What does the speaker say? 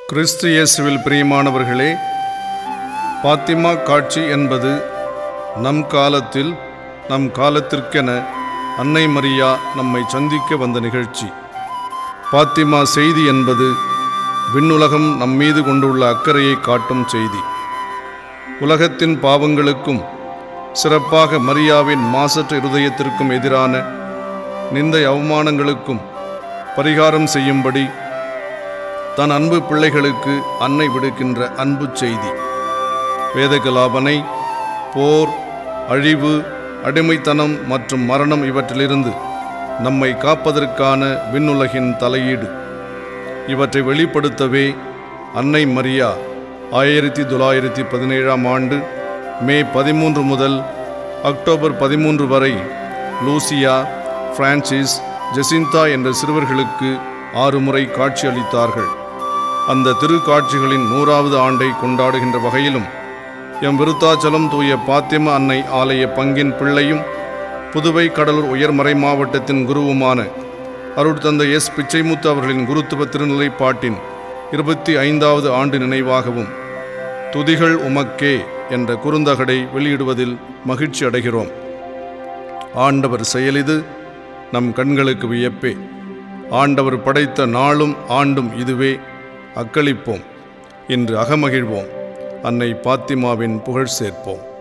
கிறிஸ்து இயேசுவில் பிரியமானவர்களே பாத்திமா காட்சி என்பது நம் காலத்தில் நம் காலத்திற்கென அன்னை மரியா நம்மை சந்திக்க வந்த நிகழ்ச்சி பாத்திமா செய்தி என்பது விண்ணுலகம் நம் மீது கொண்டுள்ள அக்கறையை காட்டும் செய்தி உலகத்தின் பாவங்களுக்கும் சிறப்பாக மரியாவின் மாசற்ற இருதயத்திற்கும் எதிரான நிந்தை அவமானங்களுக்கும் பரிகாரம் செய்யும்படி தன் அன்பு பிள்ளைகளுக்கு அன்னை விடுக்கின்ற அன்பு செய்தி வேதகலாபனை போர் அழிவு அடிமைத்தனம் மற்றும் மரணம் இவற்றிலிருந்து நம்மை காப்பதற்கான விண்ணுலகின் தலையீடு இவற்றை வெளிப்படுத்தவே அன்னை மரியா ஆயிரத்தி தொள்ளாயிரத்தி பதினேழாம் ஆண்டு மே பதிமூன்று முதல் அக்டோபர் பதிமூன்று வரை லூசியா பிரான்சிஸ் ஜெசிந்தா என்ற சிறுவர்களுக்கு ஆறு முறை காட்சியளித்தார்கள் அந்த திருக்காட்சிகளின் நூறாவது ஆண்டை கொண்டாடுகின்ற வகையிலும் எம் விருத்தாச்சலம் தூய பாத்திம அன்னை ஆலய பங்கின் பிள்ளையும் புதுவை கடலூர் உயர்மறை மாவட்டத்தின் குருவுமான அருட்தந்தை எஸ் பிச்சைமுத்து அவர்களின் குருத்துவ திருநிலைப்பாட்டின் இருபத்தி ஐந்தாவது ஆண்டு நினைவாகவும் துதிகள் உமக்கே என்ற குறுந்தகடை வெளியிடுவதில் மகிழ்ச்சி அடைகிறோம் ஆண்டவர் செயலிது நம் கண்களுக்கு வியப்பே ஆண்டவர் படைத்த நாளும் ஆண்டும் இதுவே அக்களிப்போம் இன்று அகமகிழ்வோம் அன்னை பாத்திமாவின் புகழ் சேர்ப்போம்